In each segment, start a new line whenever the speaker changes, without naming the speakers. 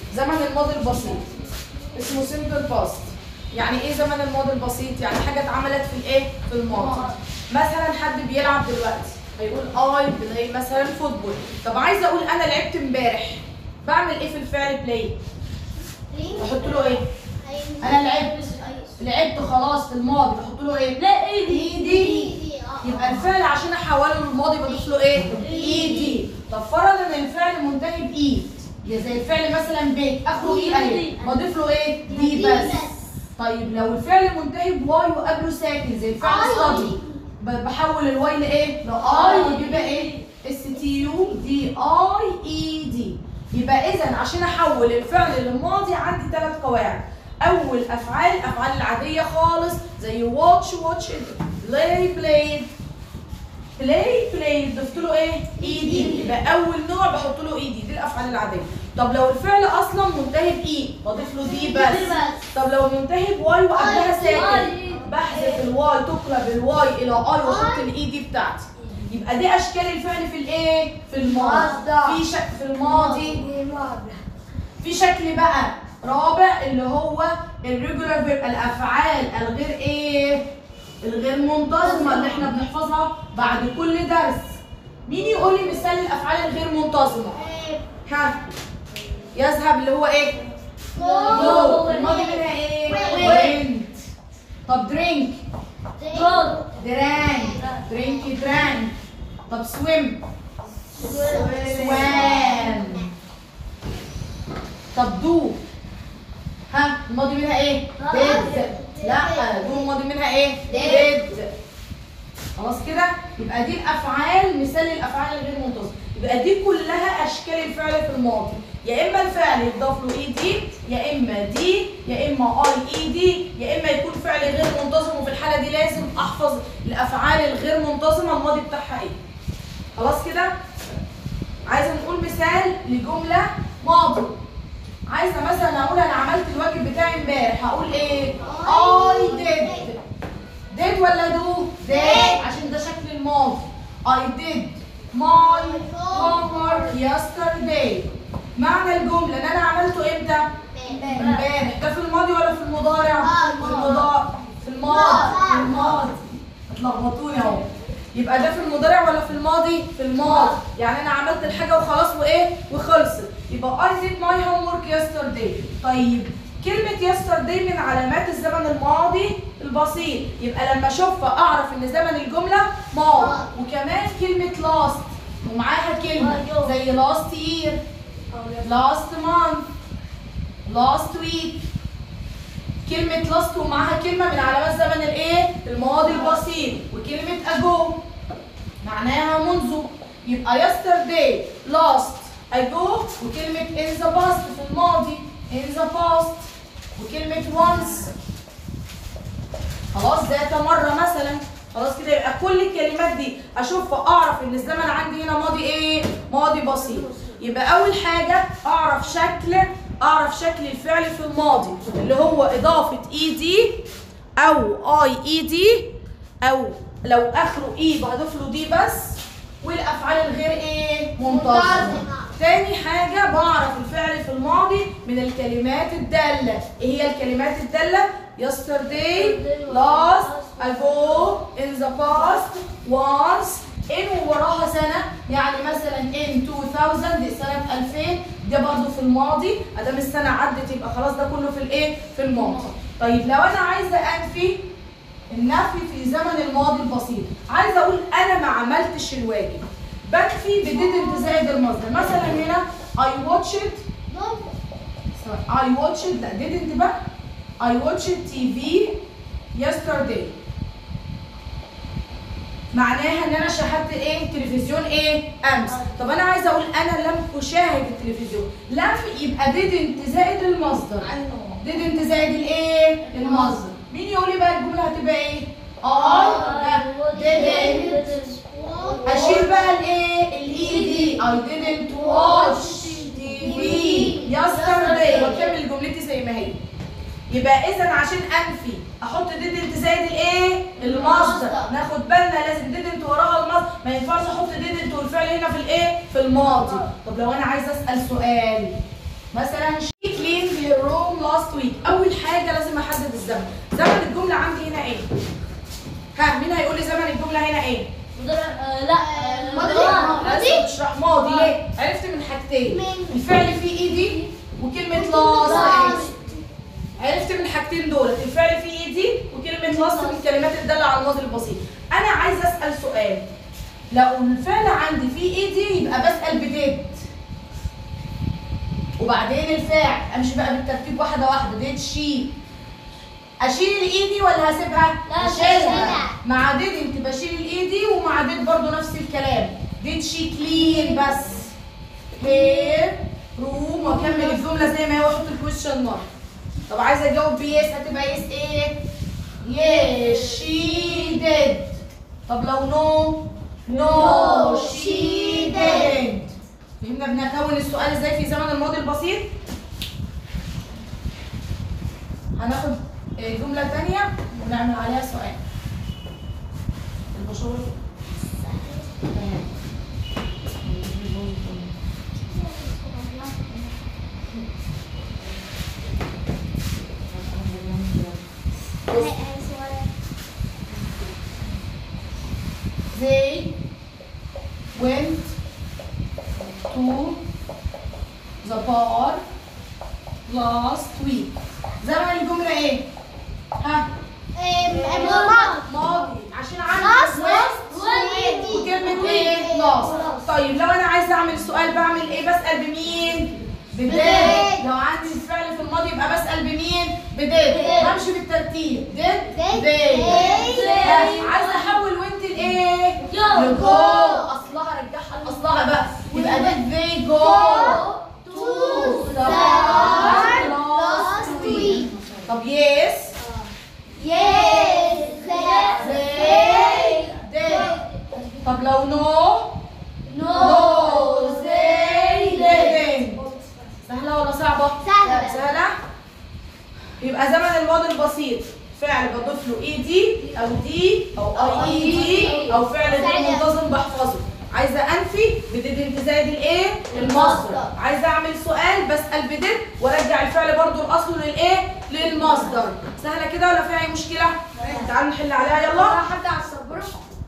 زمن الماضي البسيط اسمه سيمبل باست يعني ايه زمن الماضي البسيط يعني حاجه اتعملت في الايه في الماضي مثلا حد بيلعب دلوقتي هيقول اي بلاي مثلا فوتبول طب عايزه اقول انا لعبت امبارح بعمل ايه في الفعل بلاي بحط له ايه انا لعبت لعبت خلاص في الماضي بحط له ايه
لا ايدي
ايدي يبقى الفعل عشان احوله للماضي بضيف له ايه ايدي طب فرض ان الفعل منتهي بايد يا زي الفعل مثلا بيت اخره ايه اهي بضيف له ايه دي
دي
بس
بس.
طيب لو الفعل منتهي بواي وقبله ساكن زي الفعل
آي.
study ب- بحول الواي لايه لاي وبيبقى ايه اس تي يو دي اي اي دي يبقى اذا عشان احول الفعل للماضي عندي ثلاث قواعد اول افعال الافعال العاديه خالص زي واتش واتش بلاي بلاي بلاي بلاي ضفت له ايه ايدي يبقى اول نوع بحط له ايدي دي الافعال العاديه طب لو الفعل اصلا منتهي باي بضيف له دي بس
دي بس.
طب لو منتهي بواي وقبلها
آي.
ساكن
آي.
بحذف الواي تقلب الواي الى اي واحط الايدي بتاعتي يبقى دي اشكال الفعل في الايه في الماضي
مصدر.
في شك في الماضي في شكل بقى رابع اللي هو الريجولار فيرب الافعال الغير ايه الغير منتظمه اللي احنا بنحفظها بعد كل درس مين يقول لي مثال الافعال الغير منتظمه ها يذهب اللي هو ايه go الماضي منها ايه
Went.
went طب drink
جول
drank drink drank طب swim swam طب دو ها الماضي منها ايه did لا دو الماضي منها ايه did خلاص كده يبقى دي الافعال مثال الافعال الغير منتظمه يبقى دي كلها اشكال الفعل في الماضي يا اما الفعل يضاف له اي دي يا اما دي يا اما اي اي دي يا اما يكون فعل غير منتظم وفي الحاله دي لازم احفظ الافعال الغير منتظمه الماضي بتاعها ايه خلاص كده عايزه نقول مثال لجمله ماضي عايزه مثلا اقول انا عملت الواجب بتاعي امبارح هقول ايه I did did ولا do did عشان ده شكل الماضي I did my homework yesterday معنى الجمله ان انا عملته امتى امبارح ده في الماضي ولا في المضارع
آه،
في المضارع في الماضي في الماضي اتلخبطوني اهو يبقى ده في المضارع ولا في الماضي في الماضي يعني انا عملت الحاجه وخلاص وايه وخلصت يبقى I did my homework yesterday طيب كلمة yesterday من علامات الزمن الماضي البسيط يبقى لما اشوفها اعرف ان زمن الجملة ماضي وكمان كلمة last ومعاها كلمة زي last year last month last week كلمة لاست ومعاها كلمة من علامات زمن الايه؟ الماضي البسيط وكلمة ago معناها منذ يبقى yesterday last ago وكلمة in the past في الماضي in the past وكلمة once خلاص ذات مرة مثلا خلاص كده يبقى كل الكلمات دي اشوفها اعرف ان الزمن عندي هنا ماضي ايه؟ ماضي بسيط يبقى اول حاجة اعرف شكل اعرف شكل الفعل في الماضي اللي هو اضافة اي دي او اي اي دي او لو اخره اي بضيف له دي بس والافعال الغير ايه؟ منتظمة
منتظمة.
تاني حاجة بعرف الفعل في الماضي من الكلمات الدالة ايه هي الكلمات الدالة؟ yesterday, last, ago, in the past, once, in ووراها سنة يعني مثلا in 2000 دي سنة 2000 ده برضو في الماضي ادام السنة عدت يبقى خلاص ده كله في الايه؟ في الماضي طيب لو انا عايزة انفي النفي في زمن الماضي البسيط عايزه اقول انا ما عملتش الواجب بنفي بديدنت زائد المصدر مثلا هنا I watched I watched لا didn't بقى I watched TV yesterday معناها ان انا شاهدت ايه تلفزيون ايه امس طب انا عايزه اقول انا لم اشاهد التلفزيون لم يبقى didn't زائد المصدر didn't زائد الايه المصدر مين يقول لي بقى الجمله هتبقى ايه I didn't اشيل بقى الايه الاي دي I didn't watch TV yesterday واكمل جملتي زي ما هي يبقى اذا عشان انفي احط didn't زائد الايه المصدر ناخد بالنا لازم didn't وراها المصدر ما ينفعش احط didn't والفعل هنا في الايه في الماضي طب لو انا عايزه اسال سؤال مثلا week اول حاجه لازم احدد الزمن زمن الجمله عندي هنا ايه ها مين هيقول لي زمن الجمله هنا ايه
لا
ماضي.
لازم تشرح ماضي ليه عرفت من حاجتين
من-
الفعل فيه ايدي وكلمه لاست عرفت من الحاجتين دول الفعل فيه ايدي وكلمه لاست من الكلمات الداله على الماضي البسيط انا عايزه اسال سؤال لو الفعل عندي فيه ايدي يبقى بسال بديت وبعدين الفاعل امشي بقى بالترتيب واحده واحده ديت شي اشيل الايدي ولا هسيبها
لا،
اشيلها
هشيلها.
مع ديد انت بشيل الايدي ومع ديد برضو نفس الكلام ديد شي كلين بس هير روم واكمل الجمله زي ما هي واحط الكويشن مارك طب عايزه اجاوب بيس هتبقى يس ايه يس شي ديد طب لو نو نو
No,
شي
she
ديد فهمنا بنكون السؤال ازاي في زمن الماضي البسيط هناخد جملة تانية ونعمل عليها سؤال البشور تمام. They went to the bar last week. زمن الجملة ايه؟ ها؟ ماضي عشان عندي
Last
went
went
وكلمة ايه؟ last طيب لو انا عايزة اعمل سؤال بعمل ايه؟ بسأل بمين؟ بديت
بديت.
لو عندي الفعل في الماضي يبقى بسأل بمين؟ بديت
بديت.
همشي بالترتيب ديت
ديت.
ديت
ديت.
عايزة احول وانت لايه؟
Go.
لجو اصلها رجعها لاصلها بقى يبقى ديت they go to the bar last week طب يس they did طب لو نو نو they didn't سهلة ولا صعبة؟
سهلة.
سهلة؟ يبقى زمن الماضي البسيط فعل بضيف له اي دي او دي او اي اي دي او فعل غير
فعل.
منتظم بحفظه عايزه انفي بديد انت زائد الايه المصدر عايزه اعمل سؤال بسال بديد وارجع الفعل برضو الاصل للايه للمصدر سهله كده ولا فيها اي مشكله تعالوا نحل عليها يلا
حتى على السبورة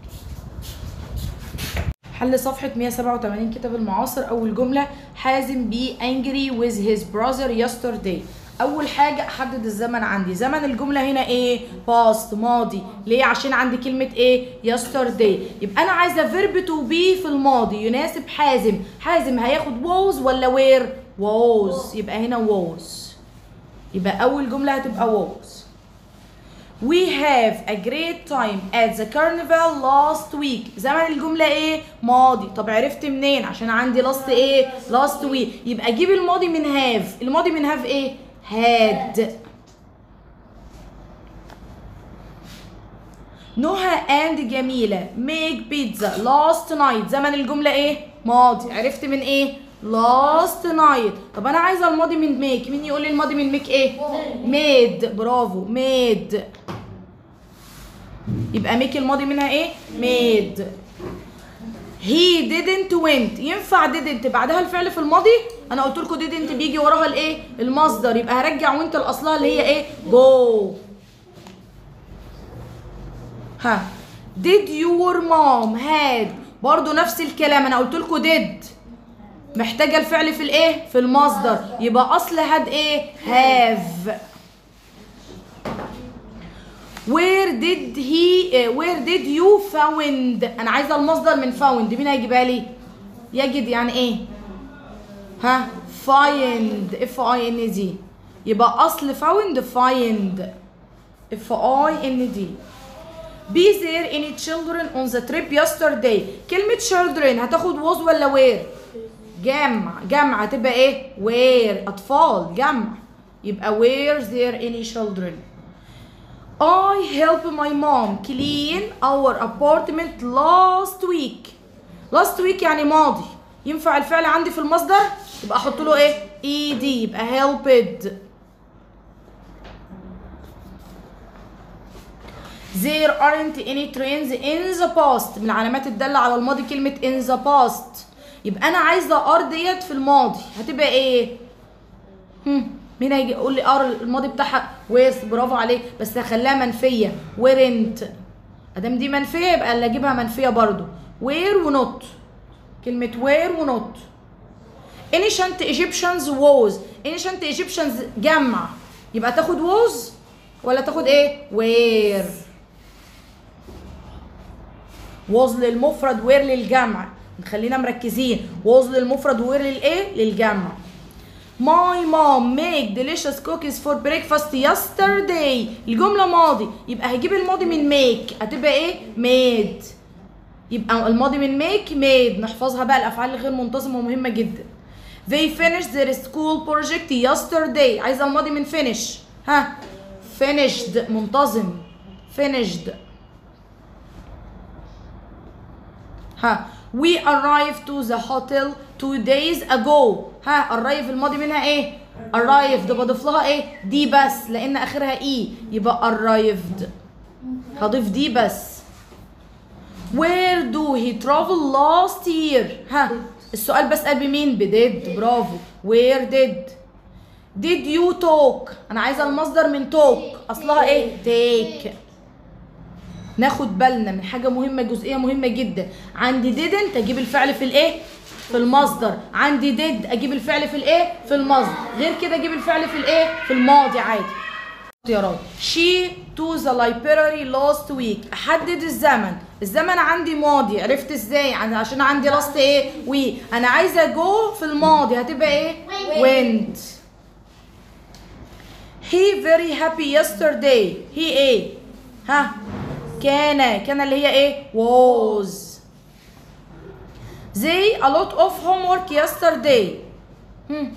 حل صفحة 187 كتاب المعاصر أول جملة حازم بي angry with his brother yesterday أول حاجة أحدد الزمن عندي زمن الجملة هنا إيه؟ past ماضي ليه؟ عشان عندي كلمة إيه؟ yesterday يبقى أنا عايزة verb to be في الماضي يناسب حازم حازم هياخد was ولا where؟ was يبقى هنا was يبقى أول جملة هتبقى was We have a great time at the carnival last week. زمن الجملة ايه؟ ماضي. طب عرفت منين؟ عشان عندي last ايه؟ last week. يبقى اجيب الماضي من have. الماضي من have ايه؟ had. نهى and جميلة make pizza last night. زمن الجملة ايه؟ ماضي. عرفت من ايه؟ last night. طب انا عايزة الماضي من make. مين يقول لي الماضي من make ايه؟ made. برافو. made. يبقى ميك الماضي منها ايه made he didn't went ينفع didn't بعدها الفعل في الماضي انا قلت لكم didn't بيجي وراها الايه المصدر يبقى هرجع وانت لاصلها اللي هي ايه go ها did your mom had برضو نفس الكلام انا قلت لكم did محتاجه الفعل في الايه في المصدر يبقى اصل had ايه have where did he uh, where did you found انا عايزه المصدر من found مين هيجيبها لي يجد يعني ايه ها find f i n d يبقى اصل found find f i n d be there any children on the trip yesterday كلمة children هتاخد was ولا where جمع جمع هتبقى ايه where اطفال جمع يبقى where there any children I help my mom clean our apartment last week. last week يعني ماضي. ينفع الفعل عندي في المصدر؟ يبقى احط له ايه؟ ed يبقى helped. There aren't any trains in the past. من العلامات الدالة على الماضي كلمة in the past. يبقى أنا عايزة are ديت في الماضي. هتبقى ايه؟ هم. مين هيجي يقول لي ار الماضي بتاعها ويس برافو عليك بس هخليها منفيه ويرنت ادام دي منفيه يبقى اللي اجيبها منفيه برضو وير ونوت كلمه وير ونوت ancient Egyptians was ancient Egyptians جمع يبقى تاخد was ولا تاخد ايه where was للمفرد where للجمع خلينا مركزين was للمفرد where للايه للجمع My mom make delicious cookies for breakfast yesterday الجملة ماضي يبقى هجيب الماضي من make هتبقى ايه made يبقى الماضي من make made نحفظها بقى الافعال الغير منتظمة ومهمة جدا They finished their school project yesterday عايزة الماضي من finish ها finished منتظم finished ها we arrived to the hotel two days ago ها arrive الماضي منها ايه arrived بضيف لها ايه دي بس لان اخرها اي يبقى arrived هضيف دي بس where do he travel last year ها السؤال بسأل بمين بديد برافو where did did you talk انا عايزه المصدر من talk اصلها ايه take ناخد بالنا من حاجه مهمه جزئيه مهمه جدا عندي didn't اجيب الفعل في الايه في المصدر عندي did اجيب الفعل في الايه في المصدر غير كده اجيب الفعل في الايه في الماضي عادي اختيارات she to the library last week احدد الزمن الزمن عندي ماضي عرفت ازاي عن- عشان عندي last ايه وي انا عايزه جو في الماضي هتبقى ايه went he very happy yesterday he ايه ها كان كان اللي هي ايه was they a lot of homework yesterday هم.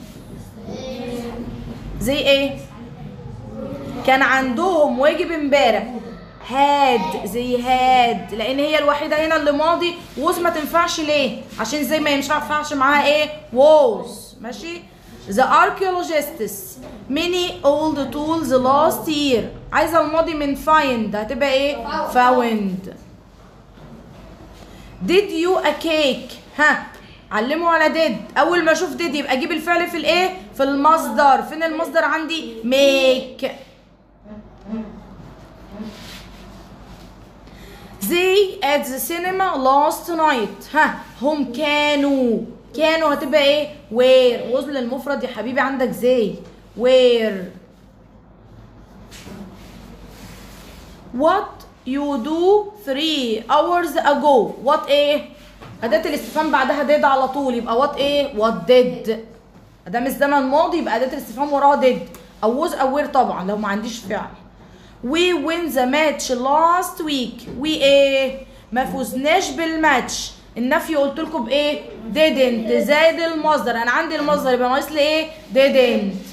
زي ايه كان عندهم واجب امبارح هاد زي هاد لان هي الوحيده هنا اللي ماضي ووز ما تنفعش ليه عشان زي ما ينفعش معاها ايه ووز ماشي The archaeologists many old tools last year عايزه الماضي من find هتبقى ايه found did you a cake ها علموا على did اول ما اشوف did يبقى اجيب الفعل في الايه في المصدر فين المصدر عندي make They at the cinema last night ها هم كانوا كانوا هتبقى ايه where وصل المفرد يا حبيبي عندك زي where what you do three hours ago what ايه أداة الاستفهام بعدها did على طول يبقى what ايه what did ادام الزمن ماضي يبقى أداة الاستفهام وراها did أو was أو were طبعا لو ما عنديش فعل we win the match last week we ايه ما فزناش بالماتش النفي قلت لكم بايه didn't زائد المصدر انا عندي المصدر يبقى ناقص لي ايه didn't